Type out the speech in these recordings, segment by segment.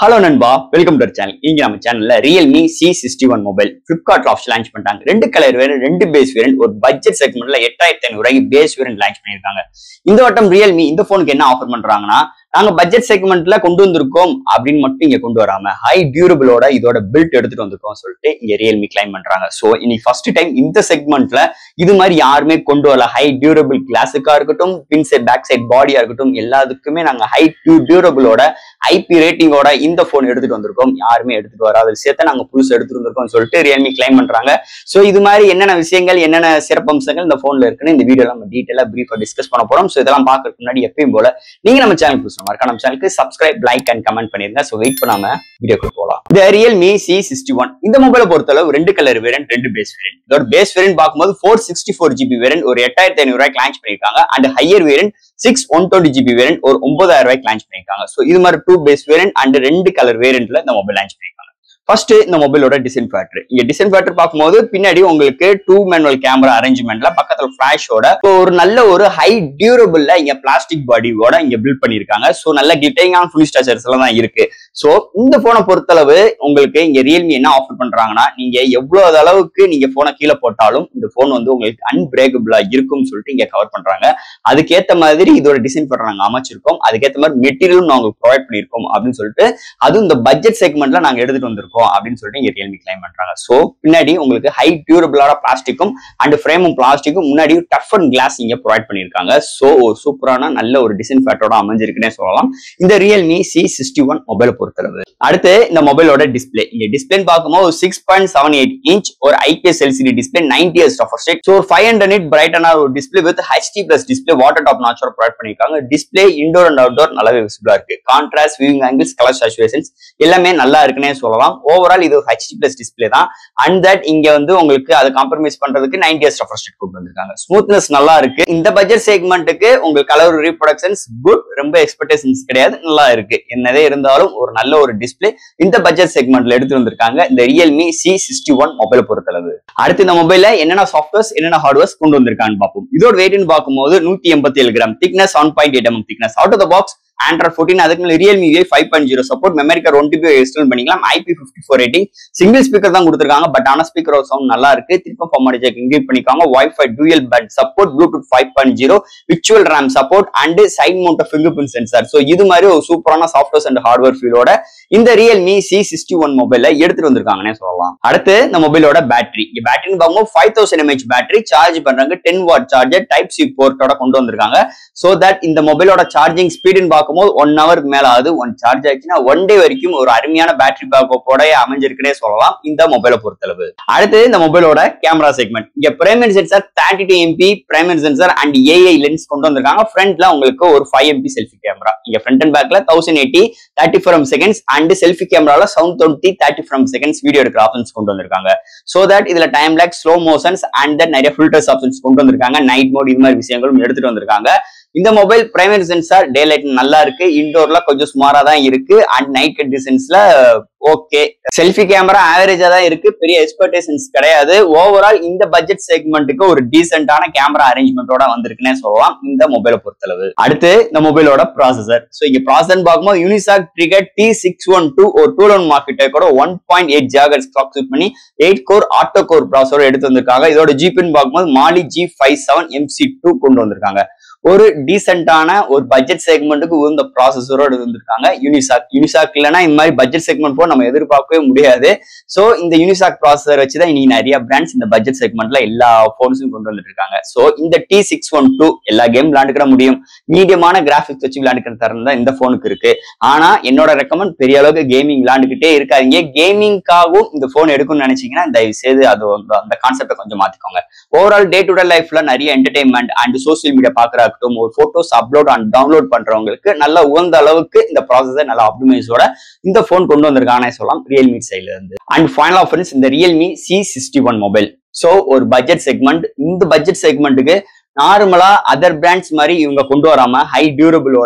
hello நண்பா welcome to channel இங்க நம்ம சேனல்ல Realme C sixty one mobile Flipkart option launch பண்ணிட்டாங்க ரெண்டு கலர் வேறு ரெண்டு பேஸ் வேரியன்ட் ஒரு பட்ஜெட் செக்மெண்ட்ல எட்டாயிரத்தி ஐநூறு ரூபாய்க்கு பேஸ் வேரியன்ட் லான்ச் பண்ணியிருக்காங்க இந்த வட்டம் ரியல்மி இந்த போனுக்கு என்ன ஆஃபர் பண்றாங்கன்னா நாங்க பட்ஜெட் செக்மெண்ட்ல கொண்டு வந்திருக்கோம் அப்படின்னு மட்டும் இங்க கொண்டு வராம ஹை டியூரபிளோட இதோட பில்ட் எடுத்துட்டு வந்திருக்கோம் சொல்லிட்டு இங்க ரியல்மி கிளைம் பண்றாங்க சோ இன்னைக்கு ஃபர்ஸ்ட் டைம் இந்த செக்மெண்ட்ல இது மாதிரி யாருமே கொண்டு வரல ஹை டியூரபிள் கிளாஸுக்கா இருக்கட்டும் பின் சைட் பேக் சைட் பாடியா இருக்கட்டும் எல்லாத்துக்குமே நாங்க ஹை டியூரபிளோட ஐபி ரேட்டிங்கோட இந்த போன் எடுத்துட்டு வந்திருக்கோம் யாருமே எடுத்துட்டு வராத விஷயத்த நாங்க புதுசு எடுத்துட்டு வந்திருக்கோம் சொல்லிட்டு ரியல்மி கிளைம் பண்றாங்க சோ இது மாதிரி என்னென்ன விஷயங்கள் என்னென்ன சிறப்பம்சங்கள் இந்த போன்ல இருக்குன்னு இந்த வீடியோ நம்ம டீட்டெயிலா பிரீஃபா டிஸ்கஸ் பண்ண போறோம் சோ இதெல்லாம் பாக்குறதுக்கு முன்னாடி எப்பயும் போல நீங்க நம்ம சேனல் புதுசு மறக்காம நம்ம சேனலுக்கு சப்ஸ்கிரைப் லைக் அண்ட் கமெண்ட் பண்ணிருங்க சோ வெயிட் பண்ணாம வீடியோக்கு போலாம் இந்த ரியல்மி சி சிக்ஸ்டி ஒன் இந்த மொபைலை பொறுத்தளவு ரெண்டு கலர் வேரியன்ட் ரெண்டு பேஸ் வேரியன்ட் இதோட பேஸ் வேரியன்ட் பார்க்கும்போது four sixty four GB variant ஒரு எட்டாயிரத்தி ஐநூறு ரூபாய்க்கு லான்ச் பண்ணிருக்காங்க and higher variant six one twenty GB variant ஒரு ஒன்பதாயிரம் ரூபாய்க்கு லான்ச் பண்ணிருக்காங்க சோ இது மாதிரி டூ பேஸ் வேரியன்ட் அண்ட் ரெண்டு கலர் வேரியன்ட்ல இந்த மொபைல் லான்ச் பண்ணிருக்காங்க ஃபர்ஸ்ட் இந்த மொபைலோட டிசைன் ஃபேக்டர் இங்க டிசைன் ஃபேக்டர் பார்க்கும்போது பின்னாடி உங்களுக்கு டூ மேனுவல் கேமரா அரேஞ்ச்மெண்ட்ல பக்கத்துல ஃபிளாஷோட ஒரு நல்ல ஒரு ஹை டியூரபிள்ல இங்க பிளாஸ்டிக் பாடியோட இங்க பில்ட் பண்ணிருக்காங்க சோ நல்ல கிளிட்டரிங்கான ஃபுல் ஸ்ட்ரக்சர்ஸ் எல்லாம் தான் இருக்கு சோ இந்த போனை பொறுத்தளவு உங்களுக்கு இங்க ரியல்மி என்ன ஆஃபர் பண்றாங்கன்னா நீங்க எவ்வளவு அளவுக்கு நீங்க போனை கீழே போட்டாலும் இந்த போன் வந்து உங்களுக்கு அன்பிரேக்கபிளா இருக்கும்னு சொல்லிட்டு இங்க கவர் பண்றாங்க அதுக்கேத்த மாதிரி இதோட டிசைன் பண்ண நாங்க அமைச்சிருக்கோம் அதுக்கேத்த மாதிரி மெட்டீரியலும் நாங்க ப்ரொவைட் பண்ணிருக்கோம் அப்படின்னு சொல்லிட்டு அதுவும் இந்த பட்ஜெட் செக்மெண்ட்ல நாங்க எடுத்துட்டு வந்திருக்கோம் அப்படின்னு சொல்லிட்டு இங்க ரியல்மி கிளைம் பண்றாங்க சோ பின்னாடி உங்களுக்கு ஹை டியூரபிளான பிளாஸ்டிக்கும் அண்ட் ஃப்ரேமும் பிளாஸ்டிக்கும் முன்னாடி டஃப் அண்ட் கிளாஸ் இங்க ப்ரொவைட் பண்ணிருக்காங்க சோ ஒரு சூப்பரான நல்ல ஒரு டிசைன் ஃபேட்டோட அமைஞ்சிருக்குன்னே சொல்லலாம் இந்த ரியல்மி சி சிக்ஸ்டி ஒன் மொபைலை பொறுத்தளவு அடுத்து இந்த மொபைலோட டிஸ்பிளே இங்க டிஸ்பிளே பார்க்கும்போது six point seven eight inch ஒரு IPS LCD display ninety years of state so five hundred it பிரைட்டனான ஒரு டிஸ்பிளே with HD plus display water drop நாச்சோட ப்ரொவைட் பண்ணிருக்காங்க டிஸ்பிளே இண்டோர் அண்ட் அவுட்டோர் நல்லாவே விசிபிளா இருக்கு contrast viewing angles colour saturations எல்லாமே நல்லா இருக்குன்னே சொல்லலாம் ஓவரால் இது ஹெச்டி பிளஸ் டிஸ்பிளே தான் அண்ட் தட் இங்க வந்து உங்களுக்கு அதை காம்ப்ரமைஸ் பண்றதுக்கு நைன்டி இயர்ஸ் ஆஃப் ஸ்டேட் கொண்டு வந்திருக்காங்க ஸ்மூத்னஸ் நல்லா இருக்கு இந்த பட்ஜெட் செக்மெண்ட்டுக்கு உங்களுக்கு கலர் ரீப்ரொடக்ஷன்ஸ் குட் ரொம்ப எக்ஸ்பெக்டேஷன்ஸ் கிடையாது நல்லா இருக்கு என்னதே இருந்தாலும் ஒரு நல்ல ஒரு டிஸ்பிளே இந்த பட்ஜெட் செக்மெண்ட்ல எடுத்து வந்திருக்காங்க இந்த ரியல்மி சி சிக்ஸ்டி ஒன் மொபைலை பொறுத்தளவு அடுத்து இந்த மொபைல்ல என்னென்ன சாஃப்ட்வேர்ஸ் என்னென்ன ஹார்ட்வேர்ஸ் கொண்டு வந்திருக்கான்னு பார்ப்போம் இதோட வெயிட்னு பார்க்கும்போது நூத்தி எண்பத்தி ஏழு gram thickness seven point eight M thickness out of the box Android fourteen அதுக்கு மேலே Realme V five point zero support memory card one TB install பண்ணிக்கலாம் IP fifty four rating single speaker தான் கொடுத்துருக்காங்க பட் ஆனால் speaker sound நல்லா இருக்கு திருப்பம் format jack இன்க்ரீட் பண்ணிக்காங்க wifi dual but support Bluetooth five point zero virtual RAM support and side mount fingerprint sensor so இது மாதிரி ஒரு சூப்பரான சாஃப்ட்வேர்ஸ் அண்ட் ஹார்ட்வேர் ஃபீலோட இந்த ரியல்மி சி சிக்ஸ்டி ஒன் மொபைல எடுத்துட்டு வந்திருக்காங்கன்னே சொல்லலாம் அடுத்து இந்த மொபைலோட பேட்டரி இங்க பேட்டரின்னு பார்க்கும்போது five thousand mAh battery charge பண்றாங்க ten watt charger type C போர்ட்டோட கொண்டு வந்திருக்காங்க சோ தட் இந்த மொபைலோட சார்ஜிங் ஸ்பீடுன்னு பார்க்கும்போது ஒன் ஹவர் மேல ஆகுது ஒன் சார்ஜ் ஆச்சுன்னா ஒன் டே வரைக்கும் ஒரு அருமையான பேட்டரி பேக்கோட அமைஞ்சிருக்குன்னே சொல்லலாம் இந்த மொபைலை பொறுத்தளவு அடுத்து இந்த மொபைலோட கேமரா செக்மெண்ட் இங்க primary sensor thirty two MP primary sensor and AI lens கொண்டு வந்திருக்காங்க ஃப்ரண்ட்ல உங்களுக்கு ஒரு ஃபைவ் எம்பி செல்ஃபி கேமரா இங்க ஃப்ரண்ட் அண்ட் பேக்ல thousand eighty thirty four seconds and selfie கேமரால seven twenty thirty four seconds video எடுக்கிற ஆப்ஷன்ஸ் கொண்டு வந்திருக்காங்க சோ தட் இதுல டைம் லேக் ஸ்லோ மோஷன்ஸ் அண்ட் தென் நிறைய ஃபில்டர்ஸ் ஆப்ஷன்ஸ் கொண்டு வந்திருக்காங்க நைட் மோட் இது மாதிரி விஷயங்களும் எடுத்துட்டு வந்திருக்காங்க இந்த mobile primary sensor day light நல்லா இருக்கு இன்டோர்ல கொஞ்சம் சுமாரா தான் இருக்கு அண்ட் நைட் கண்டிஷன்ஸ்ல ஓகே செல்ஃபி கேமரா ஆவரேஜா தான் இருக்கு பெரிய எக்ஸ்பெக்டேஷன்ஸ் கிடையாது ஓவரால் இந்த பட்ஜெட் செக்மெண்ட்டுக்கு ஒரு டீசென்டான கேமரா அரேஞ்ச்மெண்டோட வந்திருக்குன்னே சொல்லலாம் இந்த மொபைலை பொறுத்தளவு அடுத்து இந்த மொபைலோட ப்ராசஸர் ஸோ இங்க ப்ராசஸர் பார்க்கும்போது Unisoc Tiger T six one two ஒரு டூ ஒன் மார்க்கெட்டை கூட ஒன் பாயிண்ட் எயிட் ஜாகர்ஸ் கிளாக் யூஸ் பண்ணி எயிட் கோர் ஆட்டோ கோர் ப்ராசஸரோட எடுத்து வந்திருக்காங்க இதோட ஜிபின்னு பார்க்கும்போது Mali G five seven MC two கொண்டு வந்திருக்காங்க ஒரு டீசென்டான ஒரு பட்ஜெட் செக்மெண்ட்டுக்கு உந்த ப்ராசஸரோட வந்திருக்காங்க யூனிசாக் யூனிசாக் இல்லைன்னா இந்த மாதிரி பட்ஜெட் செக்மெண்ட் போக நம்ம எதிர்பார்க்கவே முடியாது ஸோ இந்த யூனிசாக் ப்ராசஸர் வச்சு தான் இன்னைக்கு நிறைய பிராண்ட்ஸ் இந்த பட்ஜெட் செக்மெண்ட்ல எல்லா ஃபோன்ஸும் கொண்டு வந்துட்டு இருக்காங்க ஸோ இந்த டி சிக்ஸ் ஒன் டூ எல்லா கேம் விளையாண்டுக்கிற முடியும் மீடியமான கிராஃபிக்ஸ் வச்சு விளையாண்டுக்கிற தரம் தான் இந்த ஃபோனுக்கு இருக்கு ஆனா என்னோட ரெக்கமெண்ட் பெரிய அளவுக்கு கேமிங் விளையாண்டுக்கிட்டே இருக்காதீங்க கேமிங்காகவும் இந்த ஃபோன் எடுக்கணும்னு நினைச்சீங்கன்னா தயவு செய்து அது வந்து அந்த கான்செப்டை கொஞ்சம் மாத்திக்கோங்க ஓவரால் டே டு டே லைஃப்ல நிறைய என்டர்டைன்மெண்ட் அண்ட் சோசியல் மீடியா பாக்குறாகட்டும் ஒரு போட்டோஸ் அப்லோட் அண்ட் டவுன்லோட் பண்றவங்களுக்கு நல்ல உகந்த அளவுக்கு இந்த ப்ராசஸர் நல்ல ஆப்டிமைஸோட இந்த ஃபோன் கொண்டு வந்திருக்கானே சொல்லலாம் ரியல்மி சைட்ல இருந்து அண்ட் ஃபைனல் ஆஃப் இந்த Realme C sixty one mobile so ஒரு பட்ஜெட் செக்மெண்ட் இந்த பட்ஜெட் செக்மெண்ட்டுக்கு நார்மலா அதர் பிராண்ட்ஸ் மாதிரி இவங்க கொண்டு வராம ஹை டியூரபிளோட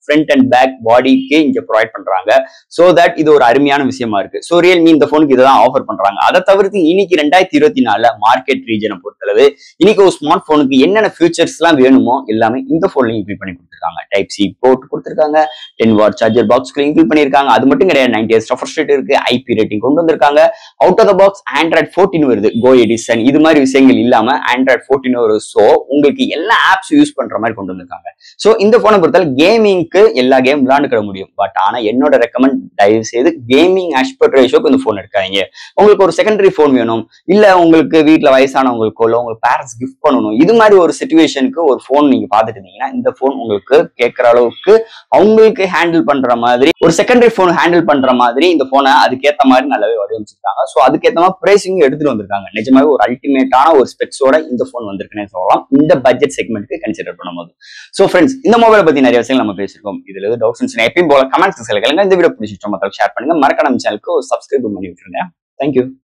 ஃப்ரண்ட் அண்ட் பேக் பாடிக்கு இங்க ப்ரொவைட் பண்றாங்க சோ தட் இது ஒரு அருமையான விஷயமா இருக்கு ஸோ ரியல்மி இந்த போனுக்கு இதுதான் ஆஃபர் பண்றாங்க அதை தவிர்த்து இன்னைக்கு ரெண்டாயிரத்தி இருபத்தி நாலுல மார்க்கெட் ரீஜனை பொறுத்தளவு இன்னைக்கு ஒரு ஸ்மார்ட் போனுக்கு என்னென்ன ஃபியூச்சர்ஸ் எல்லாம் வேணுமோ எல்லாமே இந்த போன்ல இன்க்ளூட் பண்ணி கொடுத்துருக்காங்க டைப் சி போர்ட் கொடுத்துருக்காங்க டென் வாட் சார்ஜர் பாக்ஸ்ல இன்க்ளூட் பண்ணிருக்காங்க அது மட்டும் கிடையாது நைன்டி இயர்ஸ் ரெஃபர் ரேட் இருக்கு ஐபி ரேட்டிங் கொண்டு வந்திருக்காங்க out of the box Android fourteen வருது கோ எடிசன் இது மாதிரி விஷயங்கள் இல்லாம ஆண்ட்ராய்ட் ஃபோர்டீன் வருது ஸோ உங்களுக்கு எல்லா ஆப்ஸ் யூஸ் பண்ற மாதிரி கொண்டு வந்திருக்காங்க ஸோ இந்த போனை பொறுத்தவரை கேமிங்க்கு எல்லா கேம் விளையாண்டுக்கிட முடியும் பட் ஆனா என்னோட ரெக்கமெண்ட் தயவு செய்து கேமிங் ஆஸ்பெக்ட் ரேஷோக்கு இந்த போன் எடுக்காதீங்க உங்களுக்கு ஒரு செகண்டரி ஃபோன் வேணும் இல்ல உங்களுக்கு வீட்டுல வயசானவங்களுக்கோ இல்ல உங்களுக்கு பேரண்ட்ஸ் கிஃப்ட் பண்ணணும் இது மாதிரி ஒரு சுச்சுவேஷனுக்கு ஒரு ஃபோன் நீங்க பாத்துட்டு இருந்தீங்கன்னா இந்த ஃபோன் உங்களுக்கு கேட்கற அளவுக்கு அவங்களுக்கு ஹேண்டில் பண்ற மாதிரி ஒரு செகண்டரி ஃபோன் ஹேண்டில் பண்ற மாதிரி இந்த போனை அதுக்கேத்த மாதிரி நல்லாவே வடிவமைச்சிருக்காங்க ஸோ அதுக்கேத்த மாதிரி பிரைசிங் எடுத்துட்டு வந்திருக்காங்க நிஜமாவே ஒரு அல்டிமேட்டான ஒரு ஸ்பெக்ஸோட இந்த ஃபோன் வந்திருக்குன்னே சொல்லலாம் இந்த பட்ஜெட் செக்மெண்ட்க்கு கன்சிடர் பண்ணும்போது ஸோ ஃப்ரெண்ட்ஸ் இந்த மொபைலை பத்தி நிறைய விஷயங்கள் நம்ம பேசியிருக்கோம் இதுல எதுவும் டவுட்ஸ் இருந்துச்சுன்னா எப்பயும் போல கமெண்ட்ஸ் கேளுங்க இந்த வீடியோ பிடிச்சிட்டோம் மற்ற ஷேர் பண்ணுங்க மறக்காம சேனலுக்கு சப்ஸ்கிரைப் பண்ணி விட்டுருங்க தேங்க்யூ